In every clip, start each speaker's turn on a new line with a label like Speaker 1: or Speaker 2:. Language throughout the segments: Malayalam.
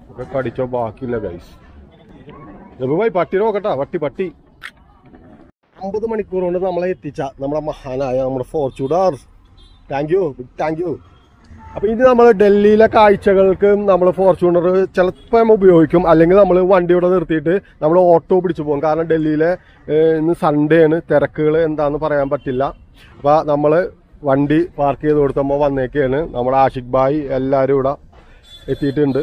Speaker 1: ഒക്കെ കടിച്ചോ ബാക്കിയില്ല ഗൈസ് പോയി പട്ടി നോക്കട്ടാ പട്ടി പട്ടി അമ്പത് മണിക്കൂർ കൊണ്ട് നമ്മളെ എത്തിച്ച നമ്മുടെ മഹാനായ നമ്മുടെ Fortuner thank you thank you അപ്പൊ ഇത് നമ്മൾ ഡൽഹിയിലെ കാഴ്ചകൾക്ക് നമ്മൾ ഫോർച്യൂണർ ചിലപ്പോൾ നമ്മൾ ഉപയോഗിക്കും അല്ലെങ്കിൽ നമ്മൾ വണ്ടി ഇവിടെ നിർത്തിയിട്ട് നമ്മൾ ഓട്ടോ പിടിച്ചു പോകും കാരണം ഡൽഹിയിലെ ഏഹ്, ഇന്ന് സൺഡേ ആണ് തിരക്കുകൾ എന്താന്ന് പറയാൻ പറ്റില്ല അപ്പൊ നമ്മൾ വണ്ടി പാർക്ക് ചെയ്ത് കൊടുത്തപ്പോൾ വന്നേക്കാണ് നമ്മുടെ ആഷിഖ് ഭായ് എല്ലാവരും ഇവിടെ എത്തിയിട്ടുണ്ട്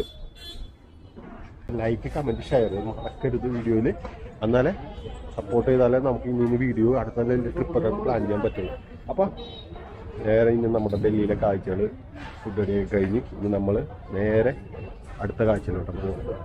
Speaker 1: ലൈക്ക് കമന്റ് ഷെയർ മറക്കരുത് വീഡിയോയിൽ എന്നാലേ സപ്പോർട്ട് ചെയ്താലേ നമുക്ക് ഇനി ഇനി വീഡിയോ അടുത്ത ട്രിപ്പൊക്കെ പ്ലാൻ ചെയ്യാൻ പറ്റുള്ളൂ അപ്പൊ നേരെ ഇനി നമ്മുടെ ഡൽഹിയിലെ കാഴ്ചകൾ ഫുഡ് റെഡി ആയി കഴിഞ്ഞ് ഇനി നമ്മൾ നേരെ അടുത്ത കാഴ്ചയിലോട്ടാണ് പോകുന്നത്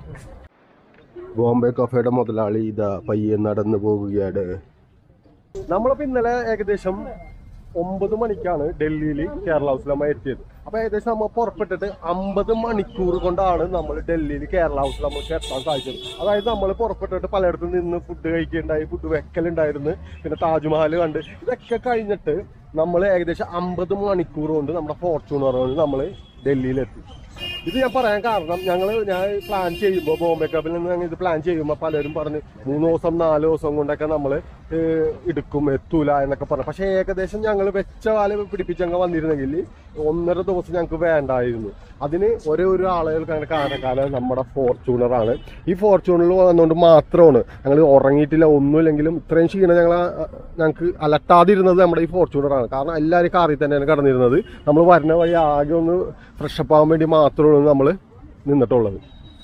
Speaker 1: ബോംബെ കഫേയുടെ മുതലാളി ഇതാ പയ്യെ നടന്നു പോവുകയാണ് നമ്മളിപ്പോ ഇന്നലെ ഏകദേശം ഒമ്പത് മണിക്കാണ് ഡൽഹിയിൽ കേരള ഹൗസിൽ നമ്മൾ എത്തിയത് അപ്പൊ ഏകദേശം നമ്മൾ പുറപ്പെട്ടിട്ട് അമ്പത് മണിക്കൂർ കൊണ്ടാണ് നമ്മൾ ഡൽഹിയിൽ കേരള ഹൗസിൽ നമുക്ക് എത്താൻ സാധിച്ചത് അതായത് നമ്മൾ പുറപ്പെട്ടിട്ട് പലയിടത്തും നിന്ന് ഫുഡ് കഴിക്കുകയുണ്ടായി ഫുഡ് വെക്കലുണ്ടായിരുന്നു പിന്നെ താജ്മഹൽ കണ്ട് ഇതൊക്കെ കഴിഞ്ഞിട്ട് നമ്മൾ ഏകദേശം അമ്പത് മണിക്കൂർ കൊണ്ട് നമ്മുടെ ഫോർച്യൂണർ കൊണ്ട് നമ്മൾ ഡൽഹിയിലെത്തി ഇത് ഞാൻ പറയാൻ കാരണം ഞങ്ങൾ ഞാൻ പ്ലാൻ ചെയ്യുമ്പോൾ ബോംബെ കപ്പിൽ നിന്ന് ഞങ്ങൾ ഇത് പ്ലാൻ ചെയ്യുമ്പോൾ പലരും പറഞ്ഞ് മൂന്ന് ദിവസം നാല് ദിവസം കൊണ്ടൊക്കെ നമ്മൾ എടുക്കും എത്തൂല എന്നൊക്കെ പറഞ്ഞു പക്ഷേ ഏകദേശം ഞങ്ങൾ വെച്ച കാല് പിടിപ്പിച്ചങ്ങ് വന്നിരുന്നെങ്കിൽ ഒന്നര ദിവസം ഞങ്ങൾക്ക് വേണ്ടായിരുന്നു അതിന് ഒരേ ഒരു ആളുകൾക്ക് അങ്ങനെ കാരണക്കാലം നമ്മുടെ ഫോർച്യൂണറാണ് ഈ ഫോർച്യൂണറിൽ വന്നുകൊണ്ട് മാത്രമാണ് ഞങ്ങൾ ഉറങ്ങിയിട്ടില്ല ഒന്നുമില്ലെങ്കിലും ഇത്രയും ക്ഷീണം ഞങ്ങൾ ഞങ്ങൾക്ക് അലട്ടാതിരുന്നത് നമ്മുടെ ഈ ഫോർച്യൂണറാണ് കാരണം എല്ലാവരും കാറിൽ തന്നെയാണ് കടന്നിരുന്നത് നമ്മൾ വരുന്ന വഴി ആകെ ഒന്ന് ഫ്രഷപ്പ് ആവാൻ വേണ്ടി മാത്രമാണ് നമ്മൾ നിന്നിട്ടുള്ളത്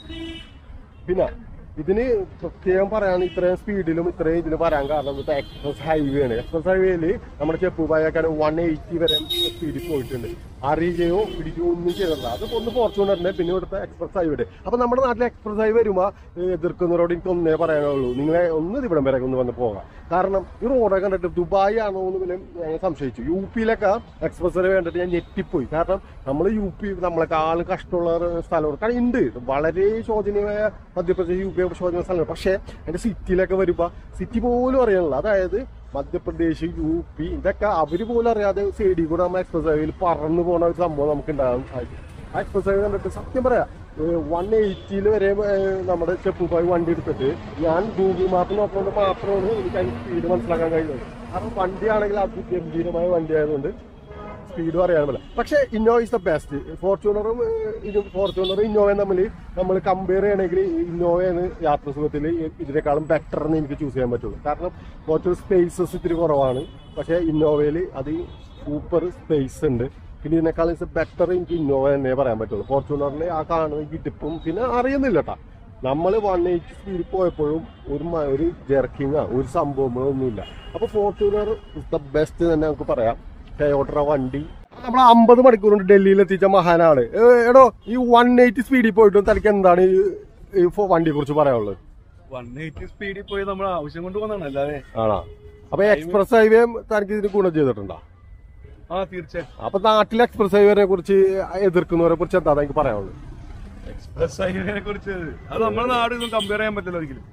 Speaker 1: പിന്നെ ഇതിന് പ്രത്യേകം പറയാണ് ഇത്രയും സ്പീഡിലും ഇത്രയും ഇതിന് വരാൻ കാരണം ഇത് എക്സ്പ്രസ് ഹൈവേ ആണ് എക്സ്പ്രസ് ഹൈവേയിൽ നമ്മുടെ ചെപ്പുപായൊക്കെ വൺ എയ്റ്റി വരെ സ്പീഡിൽ പോയിട്ടുണ്ട് അറിയുകയോ പിടിക്കുകയോ ഒന്നും ചെയ്തിട്ടില്ല അത് ഒന്ന് ഫോർച്യൂണറിന്റെ പിന്നെ ഇവിടുത്തെ എക്സ്പ്രസ് ഹൈവേ അപ്പൊ നമ്മുടെ നാട്ടിലെ എക്സ്പ്രസ് ഹൈവേ വരുമ്പോൾ എതിർക്കുന്നവരോട് എനിക്ക് ഒന്നേ പറയാനുള്ളൂ നിങ്ങളെ ഒന്ന് ഇത് ഇവിടം വരെ ഒന്ന് വന്ന് പോകാം കാരണം ഈ റോഡൊക്കെ കണ്ടിട്ട് ദുബായ് ആണോ എന്ന് പോലും ഞാൻ സംശയിച്ചു യു പിയിലൊക്കെ എക്സ്പ്രസ് ഹൈവേ കണ്ടിട്ട് ഞാൻ ഞെട്ടിപ്പോയി കാരണം നമ്മൾ യു പി നമ്മളെക്കാളും കഷ്ടമുള്ള ഒരു സ്ഥലമാണ് കാരണം ഉണ്ട് വളരെ ശോചനീയമായ മധ്യപ്രദേശ് യു പി ഒക്കെ ശോചനീയ സ്ഥലമാണ് പക്ഷേ എൻ്റെ സിറ്റിയിലൊക്കെ വരുമ്പോൾ സിറ്റി പോലും അറിയാനുള്ള അതായത് മധ്യപ്രദേശ് യു പി ഇതൊക്കെ അവര് പോലും അറിയാതെ സൈഡിൽ കൂടെ നമ്മൾ എക്സ്പ്രസ് ഹൈവേയിൽ പറന്നു പോണ ഒരു സംഭവം നമുക്ക് ഉണ്ടാകാൻ സാധിക്കും ആ എക്സ്പ്രസ് ഹൈവേ കണ്ടിട്ട് സത്യം പറയാം വൺ എയ്റ്റിയിൽ വരെ ഏഹ്, നമ്മുടെ ചെപ്പുപായി വണ്ടി എടുത്തിട്ട് ഞാൻ ഗൂഗിൾ മാപ്പ് നോക്കുന്നത് മാത്രമാണ് എനിക്ക് അതിന് സ്പീഡ് മനസ്സിലാക്കാൻ കഴിയുന്നത് കാരണം വണ്ടിയാണെങ്കിൽ അതിഗംഭീരമായ വണ്ടി ആയതുകൊണ്ട് സ്പീഡ് പറയാൻ പറ്റില്ല പക്ഷേ ഇന്നോവ ഇസ് ദ ബെസ്റ്റ് ഫോർച്യൂണറും ഏഹ്, ഇത് ഫോർച്യൂണറും ഇന്നോവയും തമ്മിൽ നമ്മൾ കമ്പയർ ചെയ്യണമെങ്കിൽ ഇന്നോവയാണ് യാത്ര സുഖത്തിൽ ഇതിനേക്കാളും ബെറ്റർ എന്ന് എനിക്ക് ചൂസ് ചെയ്യാൻ പറ്റുള്ളൂ കാരണം ഫോർച്യൂണർ സ്പേസസ് ഇത്തിരി കുറവാണ് പക്ഷേ ഇന്നോവയിൽ അത് സൂപ്പർ സ്പേസ് ഉണ്ട് പിന്നെ ഇതിനേക്കാളും ബെറ്റർ എനിക്ക് ഇന്നോവ തന്നെ പറയാൻ പറ്റുള്ളൂ ഫോർച്യൂണറിൽ ആ കാണുന്ന ഇടിപ്പും പിന്നെ അറിയുന്നില്ല കേട്ടാ നമ്മൾ വൺ എയ്റ്റി സ്പീഡിൽ പോയപ്പോഴും ഒരു മ- ഒരു ജെർക്കിങ്ങോ ഒരു സംഭവങ്ങളോ ഒന്നുമില്ല അപ്പൊ ഫോർച്യൂണർ ഇസ് ദ ബെസ്റ്റ് തന്നെ നമുക്ക് പറയാം ടയോട്ടറ വണ്ടി നമ്മൾ അമ്പത് മണിക്കൂർ കൊണ്ട് ഡൽഹിയിൽ എത്തിച്ച മഹാനാണ് ഏ, എടോ ഈ വൺ എയ്റ്റി സ്പീഡിൽ പോയിട്ടും തനിക്ക് എന്താണ് ഈ ഈ ഫോ- വണ്ടിയെ കുറിച്ച് പറയാനുള്ളത്
Speaker 2: വൺ എയ്റ്റി സ്പീഡിൽ പോയി നമ്മൾ ആവശ്യം കൊണ്ട് വന്നതാണ് അല്ലാതെ
Speaker 1: ആണോ അപ്പൊ എക്സ്പ്രസ് ഹൈവേ തനിക്ക് ഇതിന് ഗുണം ചെയ്തിട്ടുണ്ടോ
Speaker 2: ആ തീർച്ചയായും
Speaker 1: അപ്പൊ നാട്ടിലെ എക്സ്പ്രസ് ഹൈവേനെ കുറിച്ച് എതിർക്കുന്നവരെ കുറിച്ച് എന്താ എനിക്ക് പറയാനുള്ളത്
Speaker 2: എക്സ്പ്രസ് ഹൈവേനെ കുറിച്ച് അത് നമ്മുടെ നാട് ഇതൊന്നും കമ്പയർ ചെയ്യാൻ പറ്റില്ല ഒരിക്കലും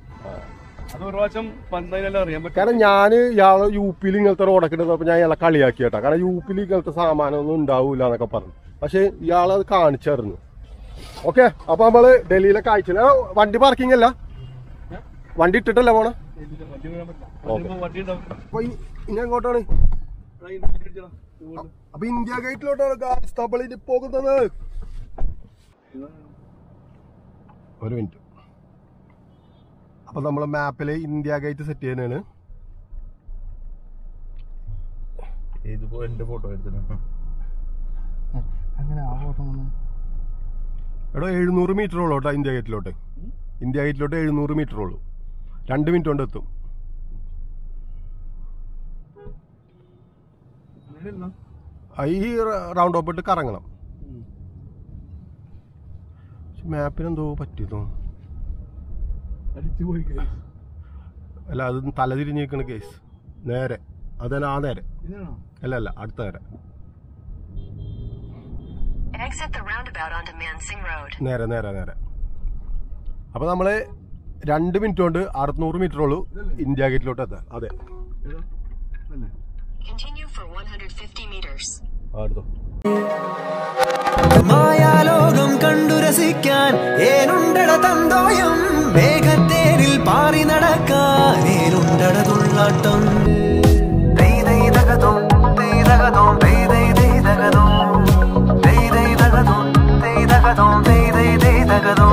Speaker 2: അത് ഒരു പ്രാവശ്യം വന്നതിനെല്ലാം അറിയാൻ പറ്റും
Speaker 1: കാരണം ഞാൻ ഇയാള് യു പിയിൽ ഇങ്ങനത്തെ റോഡൊക്കെ ഇടുന്നപ്പോ ഞാൻ ഇയാളെ കളിയാക്കി കേട്ടാ കാരണം യു പിയിൽ ഇങ്ങനത്തെ സാമാനമൊന്നും ഉണ്ടാവൂല എന്നൊക്കെ പറഞ്ഞു പക്ഷെ ഇയാളത് കാണിച്ചായിരുന്നു ഓക്കെ അപ്പൊ നമ്മള് ഡൽഹിയിലെ കാഴ്ച വണ്ടി പാർക്കിംഗ് അല്ല വണ്ടി ഇട്ടിട്ടല്ലേ പോണേ
Speaker 2: വണ്ടി വീഴാൻ പറ്റില്ല വണ്ടി വീഴുമ്പോ വണ്ടി ഉണ്ടാവും
Speaker 1: അപ്പൊ ഇ- ഇനി എങ്ങോട്ടാണ്
Speaker 2: ആ, ഇത് വണ്ടി ഇടിച്ചതാ. ഇതുകൊണ്ട്.
Speaker 1: അപ്പൊ ഇന്ത്യ ഗേറ്റിലോട്ടാണ് ഗായ്സ് തമിഴിൽ പോകുന്നത് ഒരു മിനിറ്റ് അപ്പൊ നമ്മള് മാപ്പില് ഇന്ത്യ ഗേറ്റ് സെറ്റ് ചെയ്യുന്നതാണ്
Speaker 2: ഇതിപ്പോ എന്റെ ഫോട്ടോ എടുത്തില്ല
Speaker 3: അങ്ങനെ ആ ഓട്ടം വന്നു
Speaker 1: എടോ എഴുന്നൂറ് മീറ്റർ ഉള്ളൂ കേട്ടോ ഇന്ത്യ ഗേറ്റിലോട്ട് ഇന്ത്യ ഗേറ്റിലോട്ട് എഴുന്നൂറ് മീറ്റർ ഉള്ളൂ രണ്ട് മിനിറ്റ് കൊണ്ട് എത്തും ആ, ഈ റൗണ്ട് ഓപ്പ് ഇട്ട് കറങ്ങണം മാപ്പിന് എന്തോ പറ്റിയതോ
Speaker 2: അടിച്ചു പോയി guys.
Speaker 1: അല്ല അത് തല തിരിഞ്ഞ് നിൽക്കണ കേസ് നേരെ അതല്ല ആ നേരെ
Speaker 2: ഇതാണോ
Speaker 1: അല്ല അല്ല അടുത്ത നേരെ
Speaker 4: Exit the roundabout onto Mansing Road.
Speaker 1: നേരെ നേരെ നേരെ അപ്പൊ നമ്മള് രണ്ട് മിനിറ്റ് കൊണ്ട് അറുന്നൂറ് മീറ്റർ ഉള്ളൂ ഇന്ത്യ ഗേറ്റിലോട്ട് എത്താൻ അതെ
Speaker 2: ഏതാ? അല്ലേ
Speaker 4: Continue for 150 meters.
Speaker 1: ആ എടുത്തോ
Speaker 5: മായാലോകം കണ്ടു രസിക്കാൻ ഏനുണ്ടട തന്തോയം മേഘത്തേരിൽ പാറി നടക്കാൻ ഏനുണ്ടട തുള്ളാട്ടം ദൈ ദൈ ദഗദോ, ദൈ ദഗദോ, ദൈ ദൈ ദൈ ദഗദോ. ദൈ ദൈ ദഗദോ, ദൈ ദഗദോ, ദൈ ദൈ ദൈ ദഗദോ.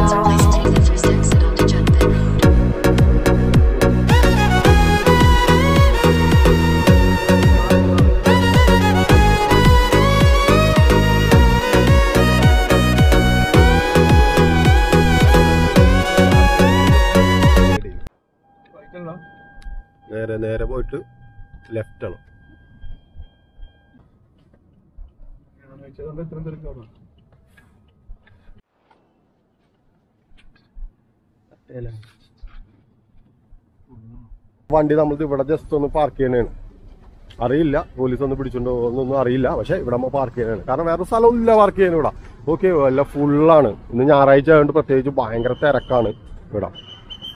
Speaker 1: നേരെ നേരെ പോയിട്ട് ലെഫ്റ്റ് ആണ്
Speaker 2: ഇത്രയും തിരക്കാണ്
Speaker 1: വണ്ടി നമ്മൾ ഇവിടെ ജസ്റ്റ് ഒന്ന് പാർക്ക് ചെയ്യണേണ് അറിയില്ല പോലീസ് ഒന്ന് പിടിച്ചോണ്ടോ എന്നൊന്നും അറിയില്ല പക്ഷെ ഇവിടെ നമ്മൾ പാർക്ക് ചെയ്യണേണ് കാരണം വേറെ സ്ഥലമില്ല പാർക്ക് ചെയ്യാൻ ഇവിടെ ഓക്കെ എല്ലാം ഫുള്ളാണ് ഇന്ന് ഞായറാഴ്ച ആയതുകൊണ്ട് പ്രത്യേകിച്ച് ഭയങ്കര തിരക്കാണ് ഇവിടെ